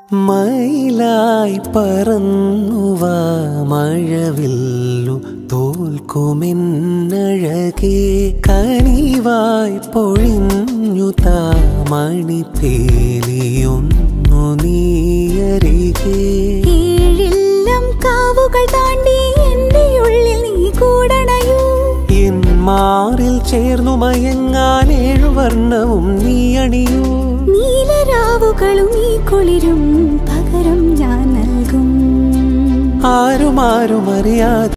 മയിലായി പറന്നുവ മഴവില്ലു തോൽക്കുമെന്നഴകേ കനിവായി പൊഴിഞ്ഞു താമണിപ്പേലിയൊന്നു നീയരികേ ഏഴില്ലം കാവുകൾ താണ്ടി എന്റെ ഉള്ളിൽ നീ കൂടണയൂ എൻ മാറിൽ ചേർന്നു മയങ്ങാൻ ഏഴുവർണ്ണവും നീ അണിയൂ നീലരാവുകളും ഈ കുളിരും പകരം ഞാൻ നൽകും ആരും ആരും അറിയാതെ